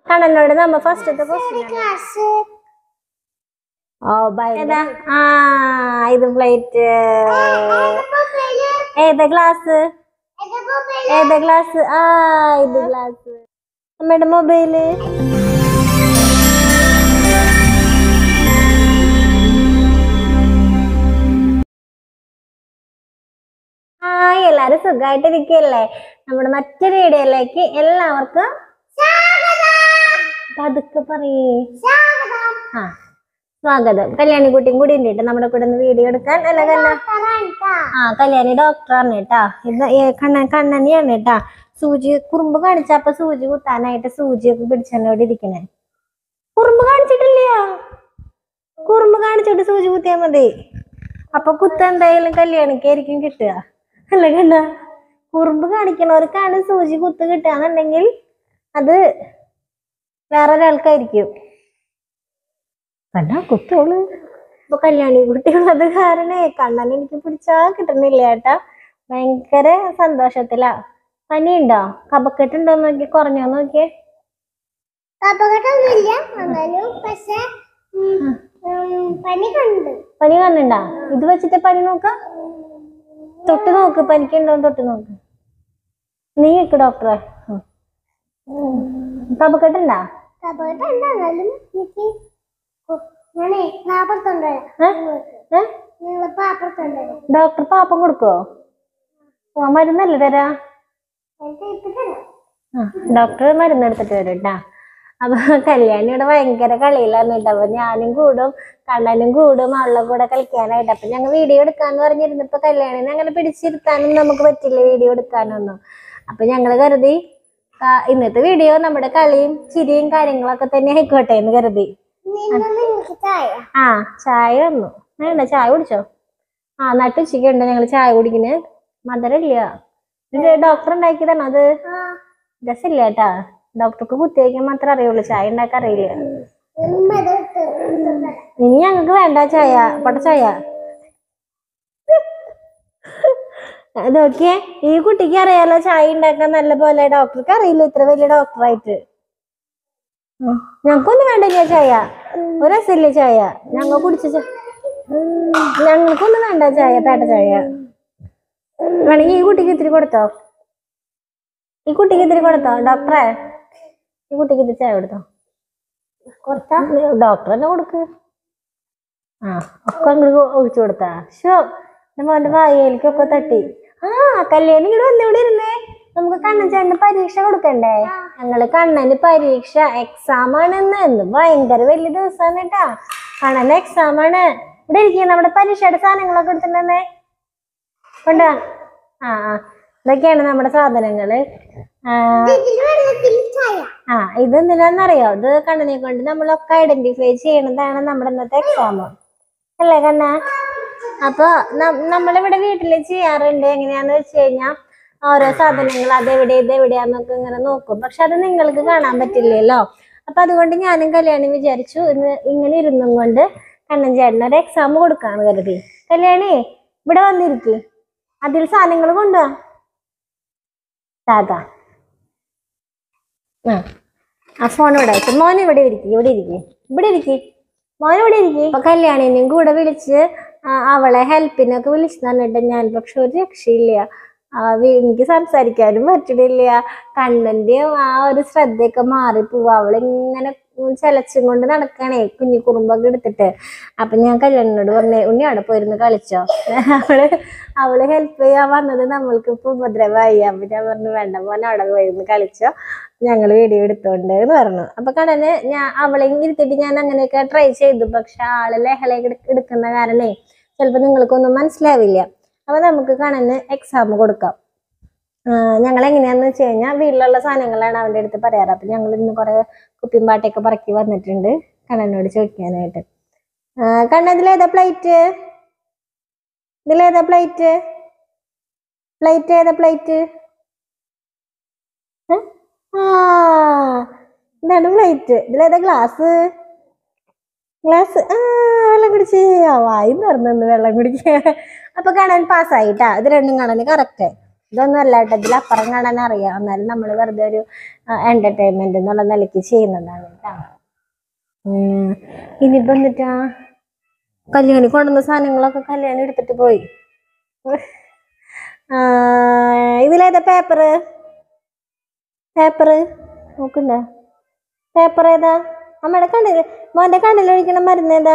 കണ്ണനോട് നമ്മ ഫസ്റ്റത്തെ question oh by ഏതാ ആ ഇത് പ്ലേറ്റ് ഏതാ ഗ്ലാസ് ഏതാ ഗ്ലാസ് ആ ഇത് ഗ്ലാസ് അമ്മയുടെ മൊബൈല് ഹായ് എല്ലാരും സുഖമായിട്ടിരിക്കല്ലേ നമ്മുടെ മറ്റൊരു വീഡിയോയിലേക്ക് എല്ലാവർക്കും പതുക്കെ പറയേ ആ സ്വാഗതം കല്യാണിക്കുട്ടിയും കൂടി ഉണ്ട് കേട്ടോ നമ്മുടെ കൂടെ ഒന്ന് വീഡിയോ എടുക്കാൻ അല്ല കല്യാ ആ കല്യാണി ഡോക്ടറാണ് കേട്ടാ ഇത് ഏ കണ്ണൻ കണ്ണനെയാണ് കേട്ടാ സൂചി കുറുമ്പ് കാണിച്ചപ്പോ സൂചി കുത്താനായിട്ട് സൂചിയൊക്കെ പിടിച്ചോണ്ട് ഇരിക്കണേ കുറുമ്പ് കാണിച്ചിട്ടില്ല കുറുമ്പ് കാണിച്ചിട്ട് സൂചി കുത്തിയാ മതി അപ്പൊ കുത്ത എന്തായാലും കല്യാണിക്കായിരിക്കും കിട്ടുക അല്ല കണ്ട കുറുമ്പ് കാണിക്കണവർക്കാണ് സൂചി കുത്ത് കിട്ടുകയെന്നുണ്ടെങ്കിൽ അത് വേറൊരാൾക്കായിരിക്കും കണ്ടാ കുത്തോള് ഇപ്പൊ കല്യാണി കുട്ടിയുള്ളത് കാരണേ കണ്ണൻ എനിക്ക് പിടിച്ചാ കിട്ടണില്ല ഏട്ടാ ഭയങ്കര സന്തോഷത്തിലാ പനിയുണ്ടോ കപക്കെട്ടുണ്ടോ നോക്കി കുറഞ്ഞോ നോക്കിയേ അപകടമൊന്നുമില്ല എന്നാലും പക്ഷെ പനി കണ്ട് പനി കാണുന്നുണ്ടാ ഇത് വെച്ചിട്ട് പനി നോക്ക തൊട്ട് നോക്ക് പനിക്കുണ്ടോ തൊട്ട് നോക്ക് നീ നിക്ക് ഡോക്ടറെ കപക്കെട്ടുണ്ടാ അപകടം ഉണ്ട് എന്നാലും എനിക്ക് കൊ- ഞാനേ പാപ്പത്തുണ്ടല്ലോ ഏ ഏ നിങ്ങൾ പാപ്പത്തുണ്ടല്ലോ ഡോക്ടർ പാപ്പം കൊടുക്കോ ആ മരുന്നല്ലേ തരാ എനിക്ക് ഇപ്പൊ തരാം ആ, ഡോക്ടർ മരുന്ന് എടുത്തിട്ട് വരും കേട്ടാ അപ്പൊ കല്യാണിയുടെ ഭയങ്കര കളിയിലാന്ന് കേട്ടോ അപ്പൊ ഞാനും കൂടും കണ്ണനും കൂടും അവളുടെ കൂടെ കളിക്കാനായിട്ട് അപ്പൊ ഞങ്ങൾ വീഡിയോ എടുക്കാന്ന് പറഞ്ഞിരുന്നപ്പോ കല്യാണിനെ അങ്ങനെ പിടിച്ചിരുത്താനും നമുക്ക് പറ്റില്ല വീഡിയോ എടുക്കാനൊന്നും അപ്പൊ ഞങ്ങൾ കരുതി ആ, ഇന്നത്തെ വീഡിയോ നമ്മുടെ കളിയും ചിരിയും കാര്യങ്ങളൊക്കെ തന്നെ ആയിക്കോട്ടെ എന്ന് കരുതി നിന്ന് നിങ്ങൾക്ക് ചായ ആ ചായ വന്നു വേണ്ട ചായ കുടിച്ചോ ആ നട്ട് ഉച്ചയ്ക്കുണ്ട് ഞങ്ങൾ ചായ കുടിക്കുന്നത് മധുരമില്ല ഇത് ഡോക്ടർ ഉണ്ടാക്കിയതാണോ അത് ആ രസമില്ല കേട്ടാ ഡോക്ടർക്ക് കുത്തിവയ്ക്കാൻ മാത്രമേ അറിയുള്ളൂ ചായ ഉണ്ടാക്കാൻ അറിയില്ല ഉമ്മതൊട്ട് ഇനി ഞങ്ങൾക്ക് വേണ്ട ചായ പൊട്ട ചായ അത് നോക്കിയേ ഈ കുട്ടിക്ക് അറിയാലോ ചായ ഉണ്ടാക്കാൻ നല്ല പോലെ ഡോക്ടർക്ക് അറിയില്ല ഇത്ര വലിയ ഡോക്ടറായിട്ട് ഉം. ഞങ്ങൾക്കൊന്നും വേണ്ട ഞാൻ ചായ ഒരു രസമില്ല ചായ ഞങ്ങൾ കുടിച്ച ചാ- ഞങ്ങൾക്കൊന്നും വേണ്ട ചായ പേട്ട ചായ വേണമെങ്കിൽ ഈ കുട്ടിക്ക് ഇത്തിരി കൊടുത്തോ ഈ കുട്ടിക്ക് ഇത്തിരി കൊടുത്തോ ഡോക്ടറെ ഈ കുട്ടിക്ക് ഇത്തിരി ചായ കൊടുത്തോ കൊടുത്താ ഡോക്ടർ തന്നെ കൊടുക്ക് ആ ഒക്കെ അങ്ങോട്ട് ഒഴിച്ചു കൊടുത്താ ഷോ എന്റെ മോന്റെ വായയിലേക്കൊക്കെ തട്ടി ആ കല്യാണം ഇങ്ങോട്ട് വന്നിവിടെ ഇരുന്നേ നമുക്ക് കണ്ണൻ ചേട്ടന് പരീക്ഷ കൊടുക്കണ്ടേ ഞങ്ങള് കണ്ണന് പരീക്ഷ എക്സാം ആണെന്ന് എന്ന് ഭയങ്കര വലിയ ദിവസമാണ് കേട്ടാ കണ്ണന് എക്സാം ആണ് ഇവിടെ ഇരിക്കുക നമ്മുടെ പരീക്ഷയുടെ സാധനങ്ങളൊക്കെ എടുത്തിട്ടുണ്ടെന്നേ കൊണ്ടാ ആ ആ ഇതൊക്കെയാണ് നമ്മുടെ സാധനങ്ങള് ആ ഇതിൽ വെള്ളത്തിൽ ചായ ആ ഇത് എന്തിനാന്നറിയോ ഇത് കണ്ണനെ കൊണ്ട് നമ്മളൊക്കെ ഐഡന്റിഫൈ ചെയ്യണതാണ് നമ്മുടെ ഇന്നത്തെ എക്സാം അല്ലേ കണ്ണ അപ്പൊ നം- നമ്മളിവിടെ വീട്ടിൽ ചെയ്യാറുണ്ട് എങ്ങനെയാന്ന് വെച്ച് കഴിഞ്ഞാൽ ഓരോ സാധനങ്ങൾ അതെവിടെ ഇത് എവിടെയാന്നൊക്കെ ഇങ്ങനെ നോക്കും പക്ഷെ അത് നിങ്ങൾക്ക് കാണാൻ പറ്റില്ലല്ലോ അപ്പൊ അതുകൊണ്ട് ഞാനും കല്യാണി വിചാരിച്ചു ഇന്ന് ഇങ്ങനെ ഇരുന്നും കൊണ്ട് കണ്ണൻ ചേട്ടന് ഒരു എക്സാം കൊടുക്കാന്ന് കരുതി കല്യാണി ഇവിടെ വന്നിരിക്കും അതിൽ സാധനങ്ങൾ കൊണ്ടുവാ താതാ ആ ആ ഫോൺ ഇവിടെ വെച്ചു മോൻ ഇവിടെ ഇരിക്കും ഇവിടെ ഇരിക്കും ഇവിടെ ഇരിക്കും മോൻ ഇവിടെ ഇരിക്കും അപ്പൊ കല്യാണിനെയും കൂടെ വിളിച്ച് ആ, അവളെ ഹെൽപ്പിനൊക്കെ വിളിച്ചു തന്നിട്ട് ഞാൻ പക്ഷെ ഒരു രക്ഷയില്ല ആ, വി- എനിക്ക് സംസാരിക്കാനും പറ്റണില്ല കണ്ണന്റെയും ആ ഒരു ശ്രദ്ധയൊക്കെ മാറിപ്പോവാ അവളിങ്ങനെ ചെലച്ചും കൊണ്ട് നടക്കണേ കുഞ്ഞു കുറുമ്പൊക്കെ എടുത്തിട്ട് അപ്പൊ ഞാൻ കല്യാണിനോട് പറഞ്ഞേ ഉണ്ണി അവിടെ പോയിരുന്ന് കളിച്ചോ അവള് അവള് ഹെൽപ്പ് ചെയ്യാൻ വന്നത് നമ്മൾക്ക് ഇപ്പൊ ഉപദ്രവമായി അപ്പൊ ഞാൻ പറഞ്ഞു വേണ്ട മോൻ അവിടെ പോയിരുന്ന് കളിച്ചോ ഞങ്ങൾ വീഡിയോ എടുത്തോണ്ട് എന്ന് പറഞ്ഞു അപ്പൊ കടന് ഞാൻ അവളെ ഇരുത്തിട്ട് ഞാൻ അങ്ങനെയൊക്കെ ട്രൈ ചെയ്തു പക്ഷെ ആള് ലഹള എടുക്കുന്ന കാരണേ ചിലപ്പോ നിങ്ങൾക്കൊന്നും മനസ്സിലാവില്ല അപ്പൊ നമുക്ക് കണന് എക്സാം കൊടുക്കാം ഞങ്ങൾ എങ്ങനെയാന്ന് വെച്ച് കഴിഞ്ഞാൽ വീട്ടിലുള്ള സാധനങ്ങളാണ് അവന്റെ അടുത്ത് പറയാറ് അപ്പൊ ഞങ്ങൾ ഇന്ന് കുറെ കുപ്പിയും പാട്ടയൊക്കെ പറക്കി വന്നിട്ടുണ്ട് കണ്ണനോട് ചോദിക്കാനായിട്ട് ആ, കണ്ണ ഇതിലേതാ പ്ലേറ്റ് ഇതിലേതാ പ്ലേറ്റ് പ്ലേറ്റ് ഏതാ പ്ലേറ്റ് ആ ഇതാണ് പ്ലേറ്റ് ഇതിലേതാ ഗ്ലാസ് ഗ്ലാസ് ആ വെള്ളം കുടിച്ച് ആ വായി തുറന്നു വെള്ളം കുടിക്കുക അപ്പൊ കാണാൻ പാസ്സായിട്ടാ ഇത് രണ്ടും കാണാൻ കറക്റ്റ് ഇതൊന്നും അല്ല കേട്ടോ ഇതിൽ അപ്പുറം കാണാൻ അറിയാം എന്നാലും നമ്മൾ വെറുതെ ഒരു എന്റർടൈൻമെന്റ് എന്നുള്ള നിലയ്ക്ക് ചെയ്യുന്നതാണ് കേട്ടോ ഉം. ഇനിയിപ്പോ എന്നിട്ടാ കല്യാണി കൊണ്ടുവന്ന സാധനങ്ങളൊക്കെ കല്യാണി എടുത്തിട്ട് പോയി ആ, ഇതിലേതാ പേപ്പറ് പേപ്പറ് നോക്കണ്ട പേപ്പർ ഏതാ അമ്മയുടെ കണ്ണിൽ മോന്റെ കണ്ണിൽ ഒഴിക്കണ മരുന്ന് ഏതാ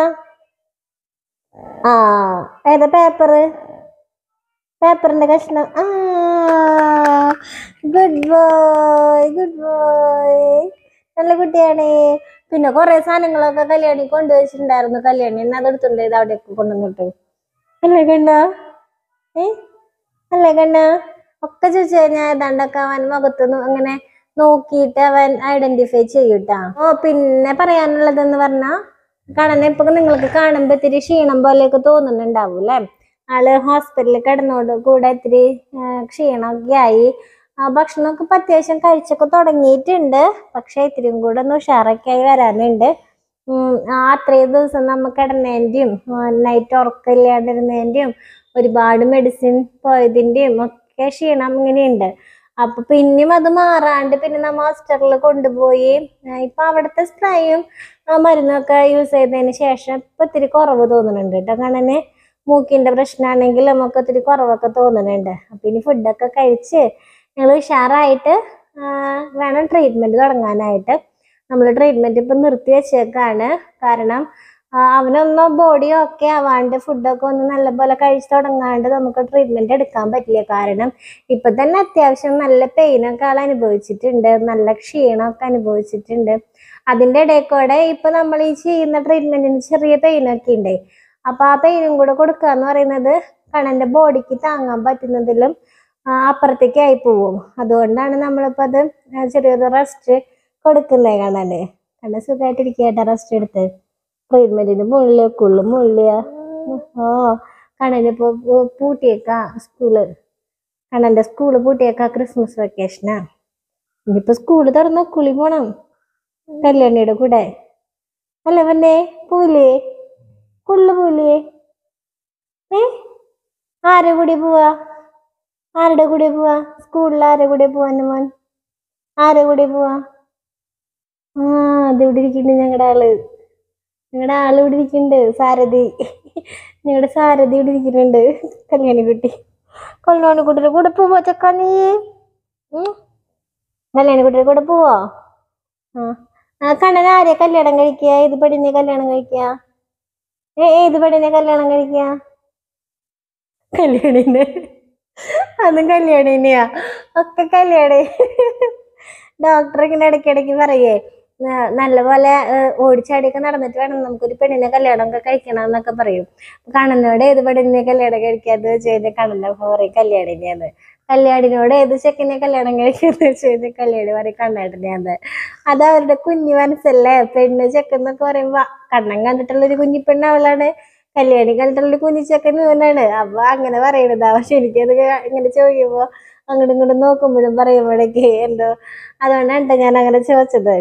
ആ ഏതാ പേപ്പറ് പേപ്പറിന്റെ കഷ്ണം ആ ഗുഡ് ബോയ് ഗുഡ് ബോയ് നല്ല കുട്ടിയാണ് പിന്നെ കുറെ സാധനങ്ങളൊക്കെ കല്യാണി കൊണ്ടുവച്ചിട്ടുണ്ടായിരുന്നു കല്യാണി എന്നെ അതെടുത്തുണ്ട് ഇത് അവിടെയൊക്കെ കൊണ്ടുവന്നിട്ട് അല്ലേ കണ്ണ ഏ അല്ലേ കണ്ണ ഒക്കെ ചോദിച്ചു കഴിഞ്ഞാൽ ഏതാണ്ടൊക്കെ അവൻ മുഖത്തുനിന്ന് അങ്ങനെ നോക്കിയിട്ട് അവൻ ഐഡന്റിഫൈ ചെയ്യൂട്ടാ ഓ പിന്നെ പറയാനുള്ളതെന്ന് പറഞ്ഞാ കണ്ണനെ ഇപ്പൊ നിങ്ങൾക്ക് കാണുമ്പോ ഇത്തിരി ക്ഷീണം പോലെയൊക്കെ തോന്നുന്നുണ്ടാവും അല്ലേ ആള് ഹോസ്പിറ്റലിൽ കിടന്നോട് കൂടെ ഇത്തിരി ആ, ക്ഷീണമൊക്കെ ആയി ആ, ഭക്ഷണമൊക്കെ ഇപ്പൊ അത്യാവശ്യം കഴിച്ചൊക്കെ തുടങ്ങിയിട്ടുണ്ട് പക്ഷെ ഇത്തിരിയും കൂടെ ഒന്ന് ഉഷാറൊക്കെ ആയി വരാനുണ്ട് ഉം, ആ അത്രയും ദിവസം നമ്മ കിടന്നതിൻ്റെയും നൈറ്റ് ഉറക്കമില്ലാണ്ടിരുന്നതിൻ്റെയും ഒരുപാട് മെഡിസിൻ പോയതിൻ്റെയും ഒക്കെ ക്ഷീണം ഇങ്ങനെയുണ്ട് അപ്പൊ പിന്നെയും അത് മാറാണ്ട് പിന്നെ നമ്മ ഹോസ്പിറ്റലിൽ കൊണ്ടുപോയി ആ, ഇപ്പൊ അവിടുത്തെ സ്പ്രേയും മരുന്നൊക്കെ യൂസ് ചെയ്തതിന് ശേഷം ഇപ്പൊ ഇത്തിരി കുറവ് തോന്നുന്നുണ്ട് കേട്ടോ കണ്ണന് മൂക്കിന്റെ പ്രശ്നമാണെങ്കിൽ നമുക്ക് ഒത്തിരി കുറവൊക്കെ തോന്നുന്നുണ്ട് അപ്പൊ ഇനി ഫുഡൊക്കെ കഴിച്ച് ഞങ്ങൾ ഉഷാറായിട്ട് ആ, വേണം ട്രീറ്റ്മെന്റ് തുടങ്ങാനായിട്ട് നമ്മൾ ട്രീറ്റ്മെന്റ് ഇപ്പൊ നിർത്തി വെച്ചേക്കാണ് കാരണം ആ, അവനൊന്നും ബോഡി ഒക്കെ ആവാണ്ട് ഫുഡൊക്കെ ഒന്ന് നല്ലപോലെ കഴിച്ചു തുടങ്ങാണ്ട് നമുക്ക് ട്രീറ്റ്മെന്റ് എടുക്കാൻ പറ്റില്ല കാരണം ഇപ്പൊ തന്നെ അത്യാവശ്യം നല്ല പെയിനൊക്കെ ആൾ അനുഭവിച്ചിട്ടുണ്ട് നല്ല ക്ഷീണമൊക്കെ അനുഭവിച്ചിട്ടുണ്ട് അതിന്റെ ഇടയിൽ കൂടെ ഇപ്പൊ നമ്മൾ ഈ ചെയ്യുന്ന ട്രീറ്റ്മെന്റിന് ചെറിയ പെയിനൊക്കെ ഉണ്ട് അപ്പൊ ആ പെയിനും കൂടെ കൊടുക്കുക എന്ന് പറയുന്നത് കണ്ണന്റെ ബോഡിക്ക് താങ്ങാൻ പറ്റുന്നതിലും ആ, അപ്പുറത്തേക്ക് ആയി പോവും അതുകൊണ്ടാണ് നമ്മളിപ്പോ അത് ചെറിയൊരു റെസ്റ്റ് കൊടുക്കുന്നത് കണ്ണന് കണ്ണ സുഖമായിട്ടിരിക്കട്ടെ റെസ്റ്റ് എടുത്ത് ട്രീറ്റ്മെന്റിന് മുകളിലേക്ക് ഉള്ളു മുള്ളിയ ഓ കണ്ണനിപ്പോ പൂട്ടിയേക്കാ സ്കൂള് കണ്ണന്റെ സ്കൂള് പൂട്ടിയേക്കാ ക്രിസ്മസ് വെക്കേഷനാ ഇനിയിപ്പോ സ്കൂള് തുറന്ന കുളി പോണം കല്യാണിയുടെ കൂടെ അല്ല പിന്നെ പോവില്ലേ കുള്ളു പോവില്ലേ ഏ ആരെ കൂടെ പോവാ ആരുടെ കൂടെ പോവാ സ്കൂളിൽ ആരെ കൂടെ പോവാ എൻ്റെ മോൻ ആരെ കൂടെ പോവാ ആ അത് ഇവിടെ ഇരിക്കുന്നുണ്ട് ഞങ്ങളുടെ ആള് ഞങ്ങളുടെ ആള് ഇവിടെ ഇരിക്കുന്നുണ്ട് സാരഥി ഞങ്ങളുടെ സാരഥി ഇവിടെ ഇരിക്കുന്നുണ്ട് കല്യാണിക്കുട്ടി കല്യാണിക്കുട്ടിയുടെ കൂടെ പോവോ ചക്ക നീ ഉം? കല്യാണിക്കുട്ടിയുടെ കൂടെ പോവോ ആ ആ കണ്ണൻ ആരെയാ കല്യാണം കഴിക്കുക ഏത് പെണ്ണിനെ കല്യാണം കഴിക്കുക ഏ ഏത് പെണ്ണിനെ കല്യാണം കഴിക്കുക കല്യാണിനെ അതും കല്യാണിനെയാ ഒക്കെ കല്യാണി ഡോക്ടർ ഇങ്ങനെ ഇടയ്ക്കിടയ്ക്ക് പറയേ ന- നല്ലപോലെ ഏഹ്, ഓടിച്ചാടിയൊക്കെ നടന്നിട്ട് വേണം നമുക്കൊരു പെണ്ണിനെ കല്യാണം ഒക്കെ കഴിക്കണം എന്നൊക്കെ പറയും കണ്ണനോട് ഏത് പെണ്ണിനെ കല്യാണം കഴിക്കാന്ന് വെച്ച് കഴിഞ്ഞാൽ കണ്ണനെ പറയും കല്യാണിനെയാണ് കല്യാണിനോട് ഏത് ചെക്കനെ കല്യാണം കഴിക്കാന്ന് വെച്ച് കഴിഞ്ഞാൽ കല്യാണി പറയും കണ്ണേട്ടനെയാണ് അത് അവരുടെ കുഞ്ഞു മനസ്സല്ലേ പെണ്ണ് ചെക്കെന്നൊക്കെ പറയുമ്പോ കണ്ണൻ കണ്ടിട്ടുള്ള ഒരു കുഞ്ഞി പെണ്ണ് അവളാണ് കല്യാണി കണ്ടിട്ടുള്ള കുഞ്ഞി ചെക്കൻ ഇവനാണ് അപ്പൊ അങ്ങനെ പറയണതാ പക്ഷെ എനിക്കത് ഇങ്ങനെ ചോദിക്കുമ്പോ അങ്ങോട്ടും ഇങ്ങോട്ടും നോക്കുമ്പോഴും പറയുമ്പോഴേക്ക് എന്തോ അതുകൊണ്ടാണ് ട്ടോ ഞാൻ അങ്ങനെ ചോദിച്ചത്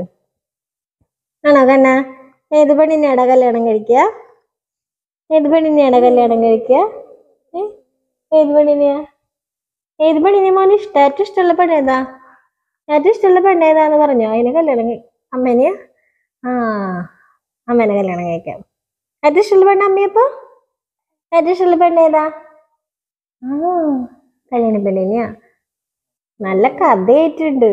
ആണോ കണ്ണ ഏത് പെണ്ണിനെയാടാ കല്യാണം കഴിക്കുക ഏത് പെണ്ണിനെയാടാ കല്യാണം കഴിക്കുക ഏ? ഏത് പെണ്ണിനെയാ ഏത് പെണ്ണിനെ മോന് ഇഷ്ടം ഏറ്റവും ഇഷ്ടമുള്ള പെണ്ണേതാ ഏറ്റവും ഇഷ്ടമുള്ള പെണ്ണേതാന്ന് പറഞ്ഞോ അതിനെ കല്യാണം കഴി അമ്മേനെയാ ആ അമ്മേനെ കല്യാണം കഴിക്കാം ഏറ്റവും ഇഷ്ടമുള്ള പെണ്ണ് അമ്മയപ്പോ ഏറ്റവും ഇഷ്ടമുള്ള പെണ്ണേതാ ആ കല്യാണ പെണ്ണിനെയാ നല്ല കഥയായിട്ടുണ്ട്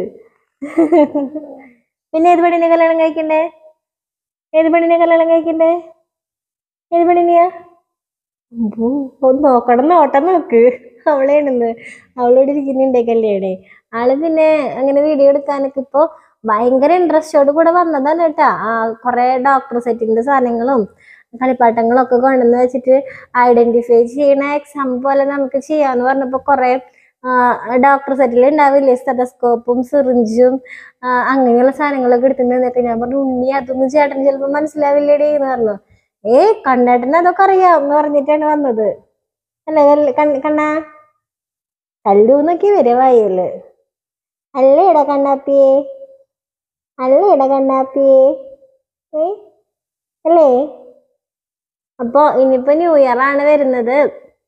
പിന്നെ ഏത് പെണ്ണിനെ കല്യാണം കഴിക്കണ്ടേ ഏത് പെണ്ണിനെ കല്യാണം കഴിക്കണ്ടേ ഏത് പെണ്ണിനെയാ ഉവ്വ്, ഒന്ന് നോക്കണം നോട്ടം നോക്ക് അവളെയാണെന്ന് അവളോട് ഇരിക്കുന്നുണ്ടേ കല്യാണി ആള് പിന്നെ അങ്ങനെ വീഡിയോ എടുക്കാനൊക്കെ ഇപ്പൊ ഭയങ്കര ഇൻട്രസ്റ്റോട് കൂടെ വന്നതാണ് കേട്ടാ ആ കൊറേ ഡോക്ടർ സെറ്റിന്റെ സാധനങ്ങളും കളിപ്പാട്ടങ്ങളും ഒക്കെ കൊണ്ടുവന്ന് വെച്ചിട്ട് ഐഡന്റിഫൈ ചെയ്യണ എക്സാം പോലെ നമുക്ക് ചെയ്യാന്ന് പറഞ്ഞപ്പോ കൊറേ ഡോക്ടർ സെറ്റിൽ ഉണ്ടാവില്ലേ സ്റ്റെതസ്കോപ്പും സിറിഞ്ചും അങ്ങനെയുള്ള സാധനങ്ങളൊക്കെ എടുത്തിട്ടുണ്ടെന്നൊക്കെ ഞാൻ പറഞ്ഞു ഉണ്ണി അതൊന്നും ചേട്ടൻ ചിലപ്പോ മനസ്സിലാവില്ലേടേ എന്ന് പറഞ്ഞു ഏ കണ്ണേട്ടന് അതൊക്കെ അറിയാം എന്ന് പറഞ്ഞിട്ടാണ് വന്നത് അല്ലേ കല്ല്- കണ്ണ്- കണ്ണാ കല്ലൂന്നൊക്കെ വരെ വായല് അല്ലേടാ കണ്ണാപ്പിയേ അല്ലേടാ കണ്ണാപ്പിയേ ഏ അല്ലേ അപ്പൊ ഇനിയിപ്പോ ന്യൂ ഇയർ ആണ് വരുന്നത്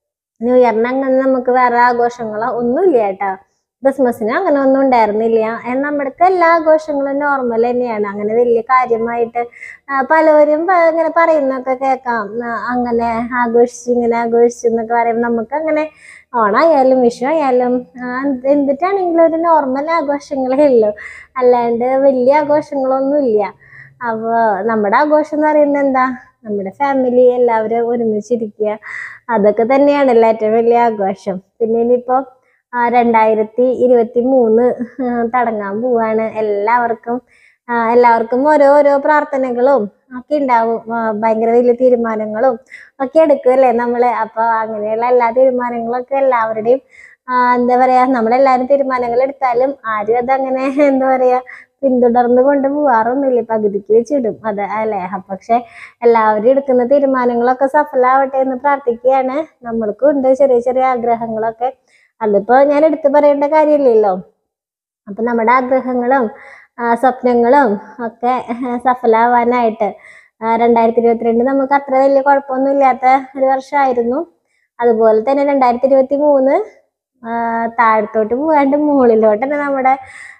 ന്യൂ ഇയറിന് അങ്ങനെ നമുക്ക് വേറെ ആഘോഷങ്ങളോ ഒന്നുമില്ല കേട്ടോ ക്രിസ്മസിന് അങ്ങനെ ഒന്നും ഉണ്ടായിരുന്നില്ല എന്നാൽ നമ്മുടെക്ക് എല്ലാ ആഘോഷങ്ങളും നോർമൽ തന്നെയാണ് അങ്ങനെ വലിയ കാര്യമായിട്ട് ആ, പലവരും പ- ഇങ്ങനെ പറയുന്നൊക്കെ കേൾക്കാം ആ, അങ്ങനെ ആഘോഷിച്ചു ഇങ്ങനെ ആഘോഷിച്ചു എന്നൊക്കെ പറയുമ്പോൾ നമുക്ക് അങ്ങനെ ഓണായാലും വിഷു ആയാലും ആ, എന്ത് എന്തിട്ടാണെങ്കിലും ഒരു നോർമൽ ആഘോഷങ്ങളേ ഉള്ളൂ അല്ലാണ്ട് വലിയ ആഘോഷങ്ങളൊന്നും ഇല്ല അപ്പോൾ നമ്മുടെ ആഘോഷം എന്ന് പറയുന്നത് എന്താ നമ്മുടെ ഫാമിലി എല്ലാവരും ഒരുമിച്ചിരിക്കുക അതൊക്കെ തന്നെയാണല്ലോ ഏറ്റവും വലിയ ആഘോഷം പിന്നെ ഇനിയിപ്പോൾ രണ്ടായിരത്തി ഇരുപത്തി മൂന്ന് തുടങ്ങാൻ പോവാണ് എല്ലാവർക്കും ആ, എല്ലാവർക്കും ഓരോ ഓരോ പ്രാർത്ഥനകളും ഒക്കെ ഉണ്ടാവും ആ, ഭയങ്കര വലിയ തീരുമാനങ്ങളും ഒക്കെ എടുക്കുമല്ലേ നമ്മള് അപ്പൊ അങ്ങനെയുള്ള എല്ലാ തീരുമാനങ്ങളൊക്കെ എല്ലാവരുടെയും ആ, എന്താ പറയാ നമ്മളെല്ലാരും തീരുമാനങ്ങൾ എടുത്താലും ആരും അതങ്ങനെ എന്താ പറയാ പിന്തുടർന്ന് കൊണ്ട് പോവാറൊന്നുമില്ല പകുതിക്ക് വെച്ചിടും അതെ അല്ലേ പക്ഷെ എല്ലാവരും എടുക്കുന്ന തീരുമാനങ്ങളൊക്കെ സഫലമാവട്ടെ എന്ന് പ്രാർത്ഥിക്കുകയാണ് നമ്മൾക്കും ഉണ്ട് ചെറിയ ചെറിയ ആഗ്രഹങ്ങളൊക്കെ അതിപ്പോ ഞാൻ എടുത്തു പറയേണ്ട കാര്യമില്ലല്ലോ അപ്പൊ നമ്മുടെ ആഗ്രഹങ്ങളും ആ, സ്വപ്നങ്ങളും ഒക്കെ സഫലമാവാനായിട്ട് രണ്ടായിരത്തി ഇരുപത്തിരണ്ട് നമുക്ക് അത്ര വലിയ കുഴപ്പമൊന്നും ഇല്ലാത്ത ഒരു വർഷമായിരുന്നു അതുപോലെ തന്നെ രണ്ടായിരത്തി ഇരുപത്തി മൂന്ന് താഴത്തോട്ട് പോകാണ്ട് മുകളിലോട്ട് തന്നെ നമ്മുടെ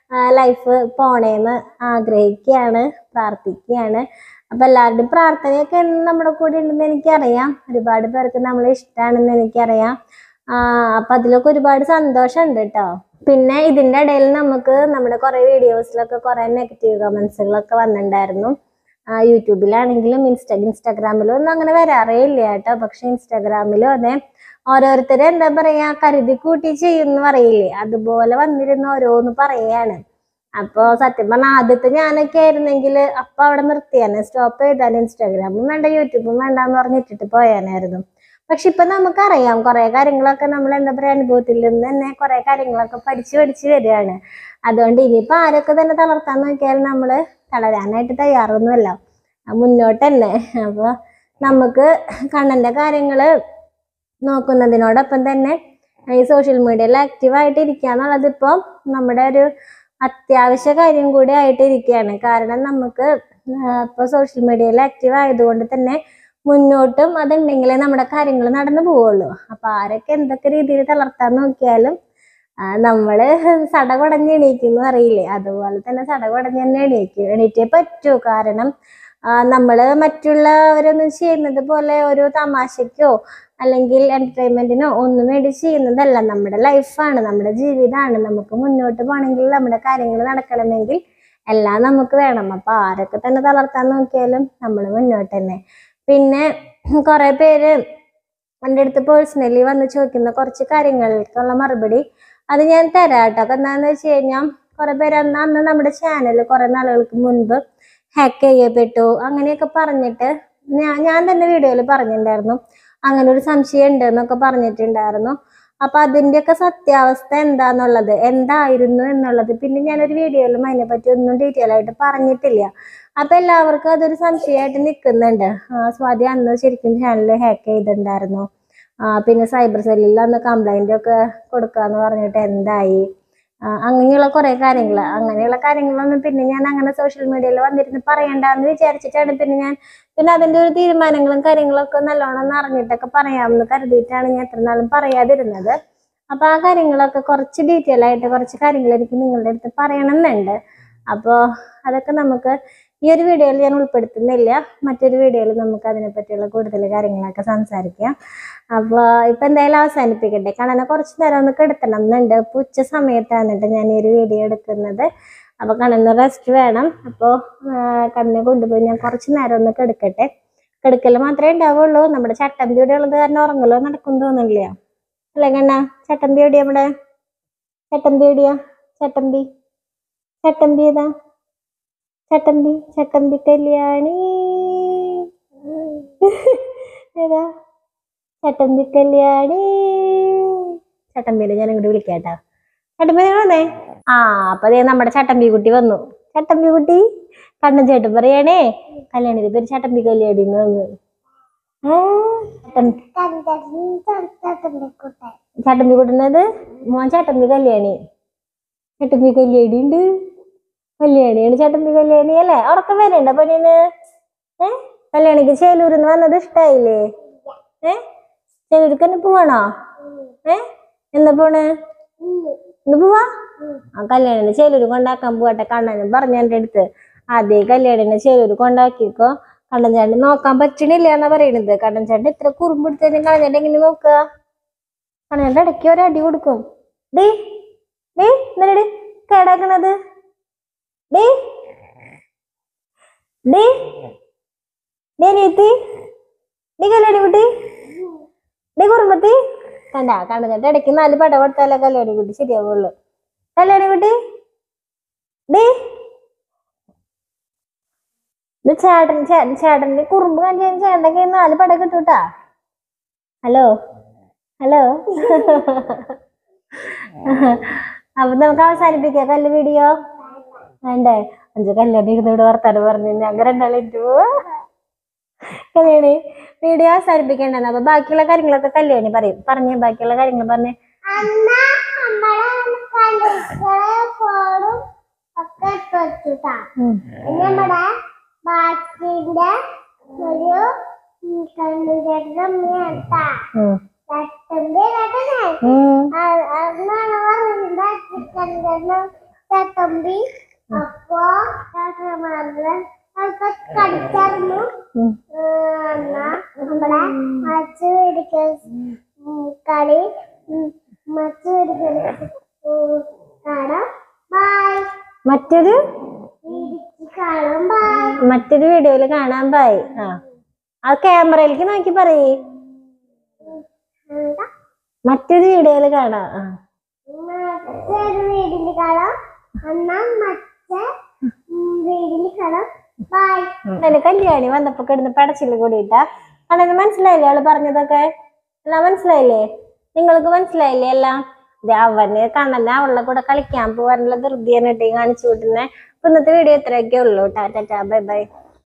ലൈഫ് പോണേന്ന് ആഗ്രഹിക്കുകയാണ് പ്രാർത്ഥിക്കുകയാണ് അപ്പൊ എല്ലാവരുടെയും പ്രാർത്ഥനയൊക്കെ എന്നും നമ്മുടെ കൂടെ ഉണ്ടെന്ന് എനിക്കറിയാം ഒരുപാട് പേർക്ക് നമ്മളെ ഇഷ്ടമാണെന്ന് എനിക്കറിയാം ആ അപ്പൊ അതിലൊക്കെ ഒരുപാട് സന്തോഷമുണ്ട് കേട്ടോ പിന്നെ ഇതിന്റെ ഇടയിൽ നമുക്ക് നമ്മുടെ കുറെ വീഡിയോസിലൊക്കെ കുറെ നെഗറ്റീവ് കമന്റ്സുകളൊക്കെ വന്നിട്ടുണ്ടായിരുന്നു ആ, യൂട്യൂബിലാണെങ്കിലും ഇൻസ്റ്റ ഇൻസ്റ്റാഗ്രാമിലും ഒന്നും അങ്ങനെ വരാറേ ഇല്ല കേട്ടോ പക്ഷെ ഇൻസ്റ്റാഗ്രാമിലും അതെ ഓരോരുത്തരെ എന്താ പറയാ കരുതി കൂട്ടി ചെയ്യുന്നു പറയില്ലേ അതുപോലെ വന്നിരുന്ന് ഓരോന്ന് പറയാണ് അപ്പൊ സത്യം പറഞ്ഞാൽ ആദ്യത്തെ ഞാനൊക്കെ ആയിരുന്നെങ്കിൽ അപ്പൊ അവിടെ നിർത്തിയാനെ സ്റ്റോപ്പ് ചെയ്താൽ ഇൻസ്റ്റാഗ്രാമും വേണ്ട യൂട്യൂബും വേണ്ടെന്ന് പറഞ്ഞിട്ടിട്ട് പോയാനായിരുന്നു പക്ഷെ ഇപ്പൊ നമുക്കറിയാം കുറെ കാര്യങ്ങളൊക്കെ നമ്മൾ എന്താ പറയാ അനുഭവത്തിൽ നിന്ന് തന്നെ കുറെ കാര്യങ്ങളൊക്കെ പഠിച്ചു പഠിച്ചു വരികയാണ് അതുകൊണ്ട് ഇനിയിപ്പോ ആരൊക്കെ തന്നെ തളർത്താൻ നോക്കിയാൽ നമ്മള് തളരാനായിട്ട് തയ്യാറൊന്നുമല്ല ആ, മുന്നോട്ട് തന്നെ അപ്പൊ നമുക്ക് കണ്ണന്റെ കാര്യങ്ങള് നോക്കുന്നതിനോടൊപ്പം തന്നെ ഈ സോഷ്യൽ മീഡിയയിൽ ആക്റ്റീവ് ആയിട്ട് ഇരിക്കുക എന്നുള്ളത് ഇപ്പോൾ നമ്മുടെ ഒരു അത്യാവശ്യ കാര്യം കൂടി ആയിട്ട് ഇരിക്കുകയാണ് കാരണം നമുക്ക് ഇപ്പോൾ സോഷ്യൽ മീഡിയയിൽ ആക്റ്റീവ് ആയതുകൊണ്ട് തന്നെ മുന്നോട്ടും അതുണ്ടെങ്കിലേ നമ്മുടെ കാര്യങ്ങൾ നടന്നു പോവുള്ളൂ അപ്പൊ ആരൊക്കെ എന്തൊക്കെ രീതിയിൽ തളർത്താൻ നോക്കിയാലും ആ, നമ്മള് സടകുടഞ്ഞ് എണീക്കുന്നു അറിയില്ലേ അതുപോലെ തന്നെ സടകുടഞ്ഞ് തന്നെ എണീക്കും എണീറ്റേ പറ്റൂ കാരണം ആ, നമ്മള് മറ്റുള്ളവരൊന്നും ചെയ്യുന്നത് പോലെ ഒരു തമാശക്കോ അല്ലെങ്കിൽ എന്റർടൈൻമെന്റിനോ ഒന്നും വേണ്ടി ചെയ്യുന്നതല്ല നമ്മുടെ ലൈഫാണ് നമ്മുടെ ജീവിതമാണ് നമുക്ക് മുന്നോട്ട് പോകണമെങ്കിൽ നമ്മുടെ കാര്യങ്ങൾ നടക്കണമെങ്കിൽ എല്ലാം നമുക്ക് വേണം അപ്പൊ ആരൊക്കെ തന്നെ തളർത്താൻ നോക്കിയാലും നമ്മൾ മുന്നോട്ട് തന്നെ പിന്നെ കുറെ പേര് എൻ്റെ അടുത്ത് പേഴ്സണലി വന്ന് ചോദിക്കുന്ന കുറച്ച് കാര്യങ്ങൾക്കുള്ള മറുപടി അത് ഞാൻ തരാം കേട്ടോ അപ്പൊ എന്താന്ന് വെച്ച് കഴിഞ്ഞാൽ കുറെ പേര് അന്ന് അന്ന് നമ്മുടെ ചാനൽ കുറെ നാളുകൾക്ക് മുൻപ് ഹാക്ക് ചെയ്യപ്പെട്ടു അങ്ങനെയൊക്കെ പറഞ്ഞിട്ട് ഞാൻ ഞാൻ തന്നെ വീഡിയോയിൽ പറഞ്ഞിട്ടുണ്ടായിരുന്നു അങ്ങനെ ഒരു സംശയം ഉണ്ട് എന്നൊക്കെ പറഞ്ഞിട്ടുണ്ടായിരുന്നു അപ്പൊ അതിന്റെയൊക്കെ സത്യാവസ്ഥ എന്താന്നുള്ളത് എന്തായിരുന്നു എന്നുള്ളത് പിന്നെ ഞാനൊരു വീഡിയോയിലും അതിനെപ്പറ്റി ഒന്നും ഡീറ്റെയിൽ ആയിട്ട് പറഞ്ഞിട്ടില്ല അപ്പൊ എല്ലാവർക്കും അതൊരു സംശയമായിട്ട് നിൽക്കുന്നുണ്ട് ആ, സ്വാതി അന്ന് ശരിക്കും ചാനൽ ഹാക്ക് ചെയ്തിട്ടുണ്ടായിരുന്നു ആ, പിന്നെ സൈബർ സെല്ലിൽ അന്ന് കംപ്ലൈന്റ് ഒക്കെ കൊടുക്കാന്ന് പറഞ്ഞിട്ട് എന്തായി ആ, അങ്ങനെയുള്ള കുറെ കാര്യങ്ങൾ അങ്ങനെയുള്ള കാര്യങ്ങളൊന്നും പിന്നെ ഞാൻ അങ്ങനെ സോഷ്യൽ മീഡിയയിൽ വന്നിരുന്ന് പറയണ്ടെന്ന് വിചാരിച്ചിട്ടാണ് പിന്നെ ഞാൻ പിന്നെ അതിന്റെ ഒരു തീരുമാനങ്ങളും കാര്യങ്ങളൊക്കെ നല്ലോണം അറിഞ്ഞിട്ടൊക്കെ പറയാമെന്ന് കരുതിയിട്ടാണ് ഞാൻ എത്ര നാളും പറയാതിരുന്നത് അപ്പൊ ആ കാര്യങ്ങളൊക്കെ കുറച്ച് ഡീറ്റെയിൽ ആയിട്ട് കുറച്ച് കാര്യങ്ങൾ എനിക്ക് നിങ്ങളുടെ അടുത്ത് പറയണമെന്നുണ്ട് അപ്പോൾ അതൊക്കെ നമുക്ക് ഈ ഒരു വീഡിയോയിൽ ഞാൻ ഉൾപ്പെടുത്തുന്നില്ല മറ്റൊരു വീഡിയോയിൽ നമുക്ക് അതിനെ പറ്റിയുള്ള കൂടുതൽ കാര്യങ്ങളൊക്കെ സംസാരിക്കാം അപ്പോൾ ഇപ്പൊ എന്തായാലും അവസാനിപ്പിക്കട്ടെ കണ്ണനെ കുറച്ച് നേരം ഒന്ന് കിടത്തണം എന്നുണ്ട് ഇപ്പൊ ഉച്ച സമയത്താണ് കേട്ടോ ഞാൻ ഈ ഒരു വീഡിയോ എടുക്കുന്നത് അപ്പൊ കണ്ണന് റെസ്റ്റ് വേണം അപ്പോൾ കണ്ണിനെ കൊണ്ടുപോയി ഞാൻ കുറച്ച് നേരം ഒന്ന് കിടക്കട്ടെ കിടക്കൽ മാത്രമേ ഉണ്ടാവുള്ളൂ നമ്മുടെ ചട്ടമ്പി ഇവിടെ ഉള്ളത് കാരണം ഉറങ്ങലോ നടക്കും തോന്നില്ല അല്ലേ കണ്ണ ചട്ടമ്പി എവിടെയാ നമ്മുടെ ചട്ടമ്പി എവിടെയാ ചട്ടമ്പി ചട്ടമ്പി ഏതാ ചട്ടമ്പി ചട്ടമ്പി കല്യാണി ഏതാ ചട്ടമ്പി കല്യാണി ചട്ടമ്പിനെ ഞാൻ ഇങ്ങോട്ട് വിളിക്കാട്ടാ ചട്ടമ്പി വന്നേ ആ അപ്പൊ ദേ നമ്മുടെ ചട്ടമ്പി കുട്ടി വന്നു ചട്ടമ്പി കുട്ടി കണ്ണൻ ചേട്ടൻ പറയണേ കല്യാണിന്റെ പേര് ചട്ടമ്പി കല്യാണി എന്ന് വന്നു ആ, ചട്ടമ്പി ചട്ടമ്പി കുട്ടുന്നത് മോൻ ചട്ടമ്പി കല്യാണി ചട്ടമ്പി കല്യാണി ഉണ്ട് കല്യാണിയാണ് ചട്ടമ്പി കല്യാണി അല്ലേ ഉറക്കം വരണ്ട പൊന്നിന് ഏ കല്യാണിക്ക് ചേലൂരിന്ന് വന്നത് ഇഷ്ടായില്ലേ ഏ ചേലൂർക്ക് തന്നെ പോവാണോ ഏ എന്നാ പോണ് ഇന്ന് പോവാ ആ കല്യാണിനെ ചേലൂര് കൊണ്ടാക്കാൻ പോട്ടെ കണ്ണനും പറഞ്ഞു എൻ്റെ അടുത്ത് ആദ്യം കല്യാണിനെ ചേലൂര് കൊണ്ടാക്കിക്കോ കണ്ണൻ ചേട്ടൻ നോക്കാൻ പറ്റണില്ല എന്നാ പറയണത് കണ്ണൻ ചേട്ടൻ ഇത്ര കുറുമ്പെടുത്തതിനും കണ്ണൻ എങ്ങനെ നോക്കുക കണ്ണൻ്റെ ഇടയ്ക്ക് ഒരു അടി കൊടുക്കും ഡേ ഡേ എന്നടി കേടാക്കണത് ഡേ ഡേ ഡേ നീത്തി ഡേ കല്യാണി കുട്ടി ഡേ കുറുമ്പത്തി കണ്ട കണ്ണൻ ചേട്ടൻ ഇടയ്ക്ക് നാല് പട കൊടുത്താലേ കല്യാണി കുട്ടി ശരിയാവുള്ളൂ കല്യാണി കുട്ടി ഡേ ഇത് ചേട്ടൻ ചേട്ടൻ ചേട്ടന്റെ കുറുമ്പ് കാണിച്ചാൽ ചേട്ടൻ്റെ കയ്യിൽ നിന്ന് നാല് പട കിട്ടൂട്ടാ ഹലോ ഹലോ അപ്പൊ നമുക്ക് അവസാനിപ്പിക്കാം കല്ല് വീഡിയോ വേണ്ടേ അഞ്ച് കല്യാണം ഇരുന്ന് ഇവിടെ വർത്താനം പറഞ്ഞു ഞങ്ങൾ രണ്ടാളിട്ടു കല്യാണി വീഡിയോ അവസാനിപ്പിക്കണ്ടെന്ന് അപ്പൊ ബാക്കിയുള്ള കാര്യങ്ങളൊക്കെ കല്യാണി പറയും പറഞ്ഞേ ബാക്കിയുള്ള കാര്യങ്ങൾ പറഞ്ഞേ അന്ന നമ്മളെ കളികളെ ഫോണും ഒക്കെ തൊട്ടുട്ടാ ഉം. പിന്നെ നമ്മുടെ ബാക്കിന്റെ ഒരു കണ്ണുചേട്ടൻ്റെ അമ്മയാട്ടാ ഉം. ചട്ടമ്പി കേട്ടനെ ഉം. അന്നാണ് പറയുന്നത് ചിക്കൻ്റെ ചട്ടമ്പി അപ്പോ ചേട്ടന്മാരുടെ അതൊക്കെ കടിച്ചായിരുന്നു ഉം. എന്നാ നമ്മുടെ മച്ച് പിടിക്കൽ കളി മച്ച് പിടിക്കൽ കാണാം ബൈ മറ്റൊരു ഇടുക്കി കാണാം ബൈ മറ്റൊരു വീഡിയോയിൽ കാണാൻ പായി ആ ആ ക്യാമറയിലേക്ക് നോക്കി പറയേ എന്താ മറ്റൊരു വീഡിയോയിൽ കാണാം ആ മറ്റൊരു വീടിൽ കാണാം എന്നാ മറ്റേ വീടിൽ കാണാം ബൈ എന്നെ കല്യാണി വന്നപ്പോ കിടന്ന് പടച്ചില് കൂടിയിട്ടാ അതെന്ന് മനസ്സിലായില്ലേ അവള് പറഞ്ഞതൊക്കെ എല്ലാം മനസ്സിലായില്ലേ നിങ്ങൾക്ക് മനസ്സിലായില്ലേ എല്ലാം ദേ അവന് കണ്ണന് അവളുടെ കൂടെ കളിക്കാൻ പോകാനുള്ള ധൃതിയാണ് കാണിച്ചു വിട്ടുന്നേ അപ്പൊ ഇന്നത്തെ വീഡിയോ ഇത്രയൊക്കെ ഉള്ളൂ ടാറ്റാ ബൈ ബൈ